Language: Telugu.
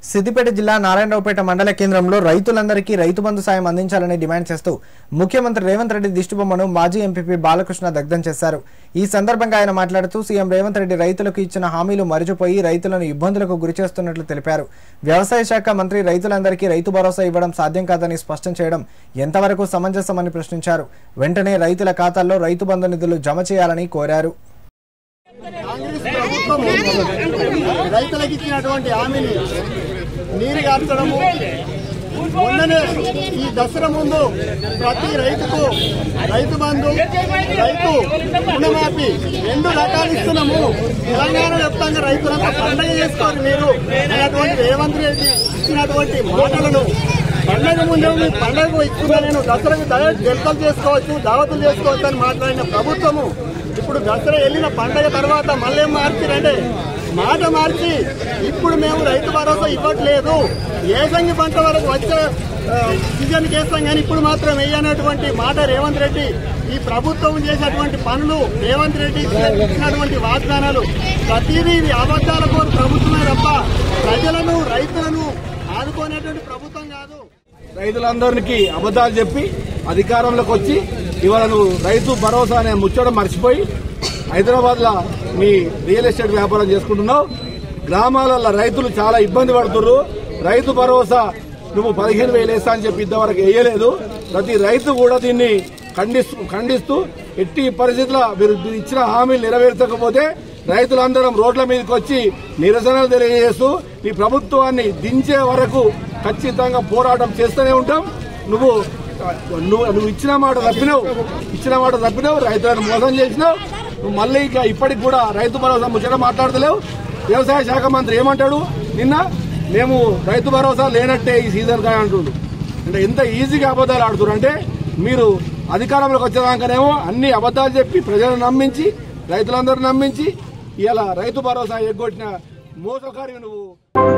సిద్దిపేట జిల్లా నారాయణరావుపేట మండల కేంద్రంలో రైతులందరికీ రైతు బంధు సాయం అందించాలని డిమాండ్ చేస్తూ ముఖ్యమంత్రి రేవంత్ రెడ్డి దిష్టిబొమ్మను మాజీ ఎంపీపీ బాలకృష్ణ దగ్ధం చేశారు ఈ సందర్భంగా ఆయన మాట్లాడుతూ సీఎం రేవంత్ రెడ్డి రైతులకు ఇచ్చిన హామీలు మరిచిపోయి రైతులను ఇబ్బందులకు గురిచేస్తున్నట్లు తెలిపారు వ్యవసాయ శాఖ మంత్రి రైతులందరికీ రైతు భరోసా ఇవ్వడం సాధ్యం కాదని స్పష్టం చేయడం ఎంతవరకు సమంజసమని ప్రశ్నించారు వెంటనే రైతుల ఖాతాల్లో రైతు బంధు నిధులు జమ చేయాలని కోరారు కాంగ్రెస్ ప్రభుత్వం రైతులకు ఇచ్చినటువంటి హామీని నీరు కార్చడము మొన్ననే ఈ దసరా ముందు ప్రతి రైతుకు రైతు బంధు రైతు రుణమాఫీ రెండు రకాలు ఇస్తున్నాము తెలంగాణ వ్యాప్తంగా రైతులంతా పండగ చేసుకోవాలి మీరు అనేటువంటి రేవంత్ రెడ్డి ఇచ్చినటువంటి మాటలను పండగ ముందే మీ పండగకు ఇస్తున్నా నేను దసరాకు జలతలు చేసుకోవచ్చు దావతులు చేసుకోవచ్చు అని మాట్లాడిన ప్రభుత్వము ఇప్పుడు దసరా వెళ్ళిన పండగ తర్వాత మళ్ళీ మార్చిరంటే మాట మార్చి ఇప్పుడు మేము రైతు భరోసా ఇవ్వట్లేదు ఏసంగి పంట వరకు వచ్చే ఆ, సీజన్కి వేస్తాం కానీ ఇప్పుడు మాత్రం వేయనటువంటి మాట రేవంత్ రెడ్డి ఈ ప్రభుత్వం చేసేటువంటి పనులు రేవంత్ రెడ్డి ఇచ్చినటువంటి వాగ్దానాలు ప్రతిదీ ఇది అబద్దాల కోరు ప్రభుత్వమే తప్ప ప్రజలను రైతులను ఆదుకునేటువంటి ప్రభుత్వం కాదు రైతులందరికీ అబద్దాలు చెప్పి అధికారంలోకి వచ్చి ఇవాళ నువ్వు రైతు భరోసా అనే ముచ్చడం మర్చిపోయి హైదరాబాద్ లో మీ రియల్ ఎస్టేట్ వ్యాపారం చేసుకుంటున్నావు గ్రామాలలో రైతులు చాలా ఇబ్బంది పడుతున్నారు రైతు భరోసా నువ్వు పదిహేను వేలు వేస్తా అని చెప్పి ఇంతవరకు వేయలేదు ప్రతి రైతు కూడా దీన్ని ఖండిస్తూ ఖండిస్తూ ఎట్టి పరిస్థితుల్లో మీరు మీరు ఇచ్చిన హామీలు నెరవేర్చకపోతే రైతులందరం రోడ్ల మీదకి వచ్చి నిరసనలు తెలియజేస్తూ ఈ ప్రభుత్వాన్ని దించే వరకు ఖచ్చితంగా పోరాటం చేస్తూనే ఉంటాం నువ్వు నువ్వు నువ్వు ఇచ్చిన మాట తప్పినావు ఇచ్చిన మాట తప్పినావు రైతులను మోసం చేసినావు నువ్వు మళ్ళీ ఇక ఇప్పటికి కూడా రైతు భరోసా ముచ్చట మాట్లాడతలేవు వ్యవసాయ శాఖ మంత్రి ఏమంటాడు నిన్న మేము రైతు భరోసా లేనట్టే ఈ సీజన్ కాయ అంటుండు అంటే ఎంత ఈజీగా అబద్దాలు ఆడుతున్నారు అంటే మీరు అధికారంలోకి వచ్చేదాకానేమో అన్ని అబద్దాలు చెప్పి ప్రజలను నమ్మించి రైతులందరూ నమ్మించి ఇలా రైతు భరోసా ఎగ్గొట్టిన మోసకారి నువ్వు